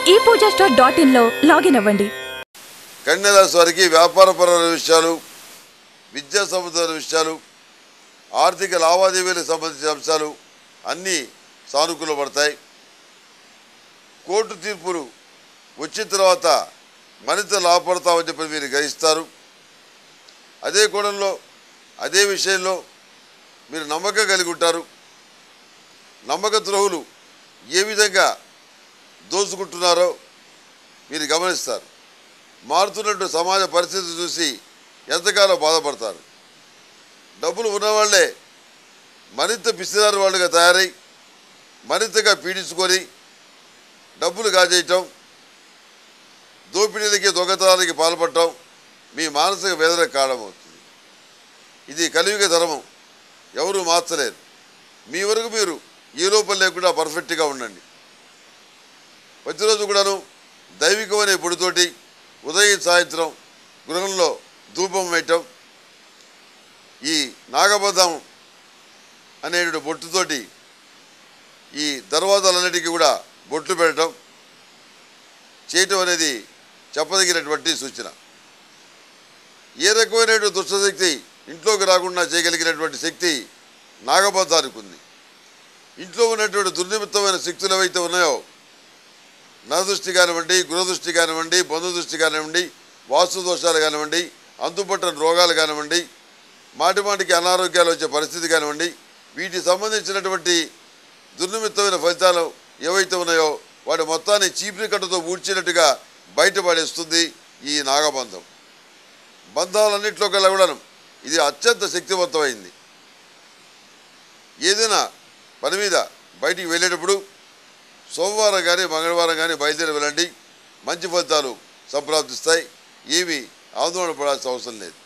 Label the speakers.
Speaker 1: ఈ Pooja store dot ఇన్లో login అవ్వండి
Speaker 2: కన్యరాశి వారికి వ్యాపారపరమైన విషయాలు విద్యా సంబంధమైన విషయాలు ఆర్థిక లావాదేవీలకు సంబంధించిన అంశాలు అన్నీ సానుకూలపడతాయి కోర్టు తీర్పులు వచ్చిన తర్వాత మరింత లాభపడతామని చెప్పి మీరు గ్రహిస్తారు అదే కోణంలో అదే విషయంలో మీరు నమ్మకం కలిగి ఉంటారు నమ్మక ద్రోహులు ఏ విధంగా దోచుకుంటున్నారో మీరు గమనిస్తారు మారుతున్నట్టు సమాజ పరిస్థితి చూసి ఎంతకాలం బాధపడతారు డబ్బులు ఉన్నవాళ్లే మరింత పిసినారు వాళ్ళుగా తయారై మరింతగా పీడించుకొని డబ్బులు కాజేయటం దోపిడీలకి దొంగతనాలకి పాల్పడటం మీ మానసిక వేదన కారణమవుతుంది ఇది కలియుగ ధర్మం ఎవరు మార్చలేరు మీ వరకు మీరు ఈ లోపం లేకుండా పర్ఫెక్ట్గా ఉండండి ప్రతిరోజు కూడాను దైవికమనే పొడితోటి ఉదయం సాయంత్రం గృహంలో ధూపం వేయటం ఈ నాగబద్ధం అనేటువంటి బొట్టుతోటి ఈ దర్వాజాలన్నిటికీ కూడా బొట్లు పెట్టడం చేయటం అనేది చెప్పదగినటువంటి సూచన ఏ రకమైనటువంటి దుష్టశక్తి ఇంట్లోకి రాకుండా చేయగలిగినటువంటి శక్తి నాగబద్ధానికి ఉంది ఇంట్లో ఉన్నటువంటి దుర్నిమిత్తమైన శక్తులు ఏవైతే ఉన్నాయో నరదృష్టి కానివ్వండి గృహదృష్టి కానివ్వండి బంధు దృష్టి కానివ్వండి వాస్తు దోషాలు కానివ్వండి అంతుపట్టని రోగాలు కానివ్వండి మాటి మాటికి అనారోగ్యాలు వచ్చే పరిస్థితి కానివ్వండి వీటికి సంబంధించినటువంటి దుర్నిమిత్తమైన ఫలితాలు ఏవైతే ఉన్నాయో వాటి మొత్తాన్ని చీపిరి కట్టుతో ఊడ్చినట్టుగా బయటపడేస్తుంది ఈ నాగబంధం బంధాలన్నింటిలో కల్లా కూడాను ఇది అత్యంత శక్తివంతమైంది ఏదైనా పని మీద బయటికి వెళ్ళేటప్పుడు సోమవారం కానీ మంగళవారం కానీ బయలుదేరి వెళ్ళండి మంచి ఫలితాలు సంప్రాప్తిస్తాయి ఏమీ ఆందోళన పడాల్సిన అవసరం లేదు